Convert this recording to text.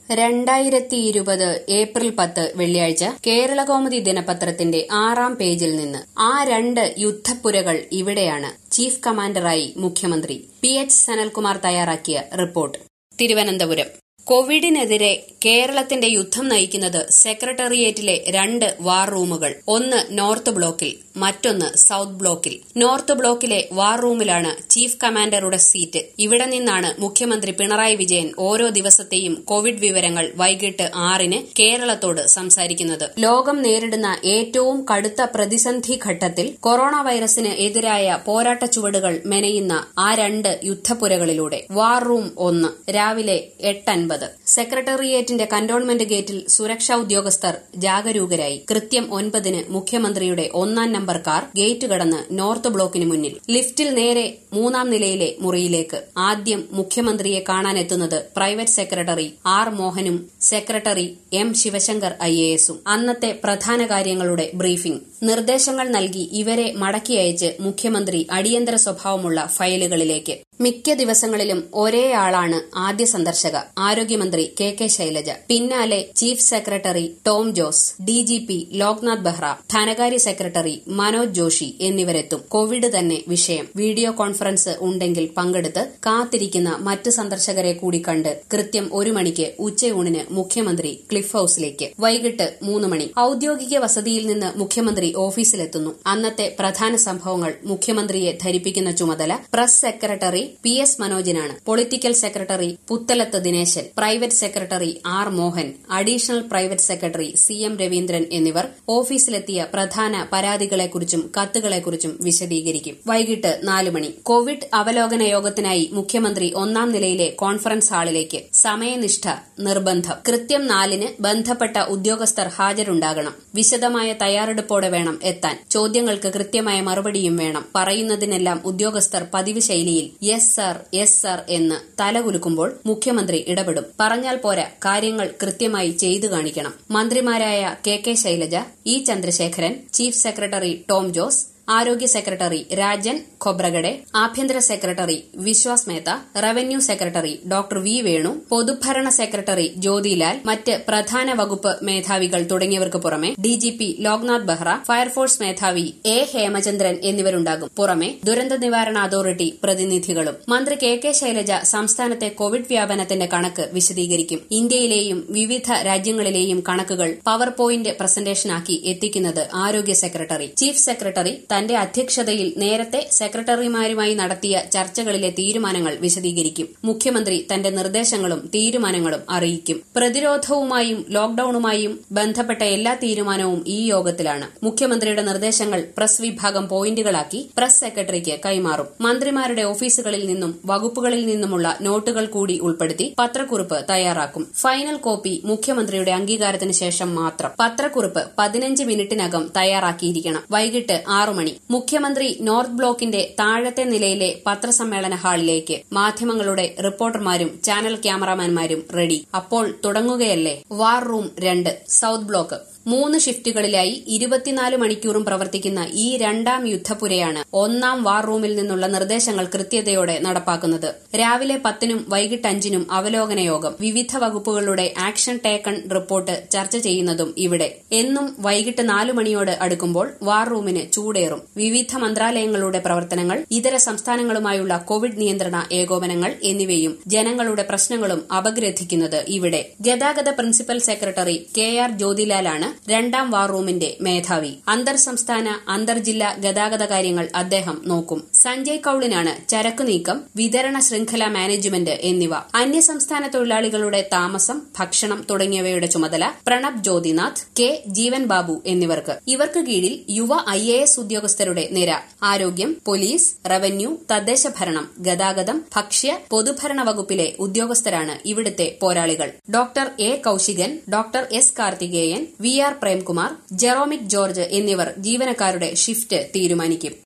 രണ്ടായിരത്തി ഇരുപത് ഏപ്രിൽ പത്ത് വെള്ളിയാഴ്ച കേരളകൗമുദി ദിനപത്രത്തിന്റെ ആറാം പേജിൽ നിന്ന് ആ രണ്ട് യുദ്ധപ്പുരകൾ ഇവിടെയാണ് ചീഫ് കമാൻഡറായി മുഖ്യമന്ത്രി പി എച്ച് സനൽകുമാർ തയ്യാറാക്കിയ റിപ്പോർട്ട് തിരുവനന്തപുരം കോവിഡിനെതിരെ കേരളത്തിന്റെ യുദ്ധം നയിക്കുന്നത് സെക്രട്ടേറിയറ്റിലെ രണ്ട് വാർ റൂമുകൾ ഒന്ന് നോർത്ത് ബ്ലോക്കിൽ മറ്റൊന്ന് സൌത്ത് ബ്ലോക്കിൽ നോർത്ത് ബ്ലോക്കിലെ വാർ റൂമിലാണ് ചീഫ് കമാൻഡറുടെ സീറ്റ് ഇവിടെ നിന്നാണ് മുഖ്യമന്ത്രി പിണറായി വിജയൻ ഓരോ ദിവസത്തെയും കോവിഡ് വിവരങ്ങൾ വൈകിട്ട് ആറിന് കേരളത്തോട് സംസാരിക്കുന്നത് ലോകം നേരിടുന്ന ഏറ്റവും കടുത്ത പ്രതിസന്ധി ഘട്ടത്തിൽ കൊറോണ വൈറസിന് എതിരായ പോരാട്ട ചുവടുകൾ മെനയുന്ന ആ രണ്ട് യുദ്ധപ്പുരകളിലൂടെ വാർ റൂം ഒന്ന് രാവിലെ എട്ടൻപത് സെക്രട്ടേറിയറ്റിന്റെ കന്റോൺമെന്റ് ഗേറ്റിൽ സുരക്ഷാ ഉദ്യോഗസ്ഥർ ജാഗരൂകരായി കൃത്യം ഒൻപതിന് മുഖ്യമന്ത്രിയുടെ ഒന്നാം നമ്പർ കാർ ഗേറ്റ് കടന്ന് നോർത്ത് ബ്ലോക്കിന് മുന്നിൽ ലിഫ്റ്റിൽ നേരെ മൂന്നാം നിലയിലെ മുറിയിലേക്ക് ആദ്യം മുഖ്യമന്ത്രിയെ കാണാനെത്തുന്നത് പ്രൈവറ്റ് സെക്രട്ടറി ആർ മോഹനും secretary M Sivasankar I A എസും അന്നത്തെ പ്രധാന കാര്യങ്ങളുടെ ബ്രീഫിംഗ് നിർദ്ദേശങ്ങൾ നൽകി ഇവരെ മടക്കി അയച്ച് മുഖ്യമന്ത്രി അടിയന്തര സ്വഭാവമുള്ള ഫയലുകളിലേക്ക് മിക്ക ദിവസങ്ങളിലും ഒരേ ആളാണ് ആദ്യ സന്ദർശക ആരോഗ്യമന്ത്രി കെ കെ ശൈലജ പിന്നാലെ chief secretary Tom Jose DGP Loknath Behera ധനകാര്യ സെക്രട്ടറി മനോജ് ജോഷി എന്നിവരെത്തും കോവിഡ് തന്നെ വിഷയം വീഡിയോ കോൺഫറൻസ് ഉണ്ടെങ്കിൽ പങ്കെടുത്ത് കാത്തിരിക്കുന്ന മറ്റ് സന്ദർശകരെ കൂടി കണ്ട് കൃത്യം ഒരു മണിക്ക് ഉച്ചയൂണിന് മുഖ്യമന്ത്രി ക്ലിഫ് ഹൌസിലേക്ക് വൈകിട്ട് മൂന്ന് മണി ഔദ്യോഗിക വസതിയിൽ നിന്ന് മുഖ്യമന്ത്രി ഓഫീസിലെത്തുന്നു അന്നത്തെ പ്രധാന സംഭവങ്ങൾ മുഖ്യമന്ത്രിയെ ധരിപ്പിക്കുന്ന ചുമതല പ്രസ് സെക്രട്ടറി പി എസ് മനോജിനാണ് political secretary Puthalath Dineshan private secretary R Mohan additional private secretary C M Raveendran എന്നിവർ ഓഫീസിലെത്തിയ പ്രധാന പരാതികളെക്കുറിച്ചും കത്തുകളെക്കുറിച്ചും വിശദീകരിക്കും വൈകിട്ട് നാല് മണി കോവിഡ് അവലോകന യോഗത്തിനായി മുഖ്യമന്ത്രി ഒന്നാം നിലയിലെ കോൺഫറൻസ് ഹാളിലേക്ക് സമയനിഷ്ഠ നിർബന്ധം കൃത്യം നാലിന് ബന്ധപ്പെട്ട ഉദ്യോഗസ്ഥർ ഹാജരുണ്ടാകണം വിശദമായ തയ്യാറെടുപ്പോടെ വേണം എത്താൻ ചോദ്യങ്ങൾക്ക് കൃത്യമായ മറുപടിയും വേണം പറയുന്നതിനെല്ലാം ഉദ്യോഗസ്ഥർ പതിവ് ശൈലിയിൽ യെസ് സർ യെസ് സർ എന്ന് തലകുലുക്കുമ്പോൾ മുഖ്യമന്ത്രി ഇടപെടും പറഞ്ഞാൽ പോരാ കാര്യങ്ങൾ കൃത്യമായി ചെയ്തു കാണിക്കണം മന്ത്രിമാരായ K K Shailaja E Chandrasekharan chief secretary Tom Jose ആരോഗ്യ സെക്രട്ടറി രാജൻ ഖൊബ്രഗഡെ ആഭ്യന്തര secretary Vishwas Mehta revenue secretary doctor V Venu പൊതുഭരണ സെക്രട്ടറി ജ്യോതിലാൽ മറ്റ് പ്രധാന വകുപ്പ് മേധാവികൾ തുടങ്ങിയവർക്ക് പുറമെ ഡിജിപി ലോക്നാഥ് ബെഹ്റ ഫയർഫോഴ്സ് മേധാവി എ ഹേമചന്ദ്രൻ എന്നിവരുണ്ടാകും പുറമെ ദുരന്ത നിവാരണ അതോറിറ്റി പ്രതിനിധികളും മന്ത്രി കെ കെ ശൈലജ സംസ്ഥാനത്തെ കോവിഡ് വ്യാപനത്തിന്റെ കണക്ക് വിശദീകരിക്കും ഇന്ത്യയിലെയും വിവിധ രാജ്യങ്ങളിലെയും കണക്കുകൾ പവർ പോയിന്റ് പ്രസന്റേഷനാക്കി എത്തിക്കുന്നത് ആരോഗ്യ സെക്രട്ടറി ചീഫ് സെക്രട്ടറി തന്റെ അധ്യക്ഷതയിൽ നേരത്തെ സെക്രട്ടറിമാരുമായി നടത്തിയ ചർച്ചകളിലെ തീരുമാനങ്ങൾ വിശദീകരിക്കും മുഖ്യമന്ത്രി തന്റെ നിർദ്ദേശങ്ങളും തീരുമാനങ്ങളും അറിയിക്കും പ്രതിരോധവുമായും ലോക്ഡൌണുമായും ബന്ധപ്പെട്ട എല്ലാ തീരുമാനവും ഈ യോഗത്തിലാണ് മുഖ്യമന്ത്രിയുടെ നിർദ്ദേശങ്ങൾ പ്രസ് വിഭാഗം പോയിന്റുകളാക്കി പ്രസ് സെക്രട്ടറിക്ക് കൈമാറും മന്ത്രിമാരുടെ ഓഫീസുകളിൽ നിന്നും വകുപ്പുകളിൽ നിന്നുമുള്ള നോട്ടുകൾ കൂടി ഉൾപ്പെടുത്തി പത്രക്കുറിപ്പ് തയ്യാറാക്കും ഫൈനൽ കോപ്പി മുഖ്യമന്ത്രിയുടെ അംഗീകാരത്തിന് ശേഷം മാത്രം പത്രക്കുറിപ്പ് പതിനഞ്ച് മിനിറ്റിനകം തയ്യാറാക്കിയിരിക്കണം വൈകിട്ട് ആറു മണി മുഖ്യമന്ത്രി നോർത്ത് ബ്ലോക്കിന്റെ താഴത്തെ നിലയിലെ പത്രസമ്മേളന ഹാളിലേക്ക് മാധ്യമങ്ങളുടെ റിപ്പോർട്ടർമാരും ചാനൽ ക്യാമറാമാൻമാരും റെഡി അപ്പോൾ തുടങ്ങുകയല്ലേ വാർ റൂം രണ്ട് സൌത്ത് ബ്ലോക്ക് മൂന്ന് ഷിഫ്റ്റുകളിലായി ഇരുപത്തിനാല് മണിക്കൂറും പ്രവർത്തിക്കുന്ന ഈ രണ്ടാം യുദ്ധപുരയാണ് ഒന്നാം വാർ റൂമിൽ നിന്നുള്ള നിർദ്ദേശങ്ങൾ കൃത്യതയോടെ നടപ്പാക്കുന്നത് രാവിലെ പത്തിനും വൈകിട്ട് അഞ്ചിനും അവലോകന യോഗം വിവിധ വകുപ്പുകളുടെ ആക്ഷൻ ടേക്കൺ റിപ്പോർട്ട് ചർച്ച ചെയ്യുന്നതും ഇവിടെ എന്നും വൈകിട്ട് നാലു മണിയോട് അടുക്കുമ്പോൾ വാർ റൂമിന് ചൂടേറും വിവിധ മന്ത്രാലയങ്ങളുടെ പ്രവർത്തനങ്ങൾ ഇതര സംസ്ഥാനങ്ങളുമായുള്ള കോവിഡ് നിയന്ത്രണ ഏകോപനങ്ങൾ എന്നിവയും ജനങ്ങളുടെ പ്രശ്നങ്ങളും അപഗ്രഥിക്കുന്നത് ഇവിടെ ഗതാഗത പ്രിൻസിപ്പൽ സെക്രട്ടറി കെ ആർ ജ്യോതിലാലാണ് രണ്ടാം വാർ റൂമിന്റെ മേധാവി അന്തർ സംസ്ഥാന അന്തർജില്ലാ ഗതാഗത കാര്യങ്ങൾ അദ്ദേഹം നോക്കും സഞ്ജയ് കൌളിനാണ് ചരക്കു നീക്കം വിതരണ ശൃംഖല മാനേജ്മെന്റ് എന്നിവ അന്യസംസ്ഥാന തൊഴിലാളികളുടെ താമസം ഭക്ഷണം തുടങ്ങിയവയുടെ ചുമതല പ്രണബ് ജ്യോതിനാഥ് കെ ജീവൻ ബാബു എന്നിവർക്ക് ഇവർക്ക് കീഴിൽ യുവ ഐ എ എസ് ഉദ്യോഗസ്ഥരുടെ നിര ആരോഗ്യം പോലീസ് റവന്യൂ തദ്ദേശ ഭരണം ഗതാഗതം ഭക്ഷ്യ പൊതുഭരണ വകുപ്പിലെ ഉദ്യോഗസ്ഥരാണ് ഇവിടുത്തെ പോരാളികൾ doctor A Kousikan doctor S Karthikeyan V R Premkumar Jeromic George എന്നിവർ ജീവനക്കാരുടെ ഷിഫ്റ്റ് തീരുമാനിക്കും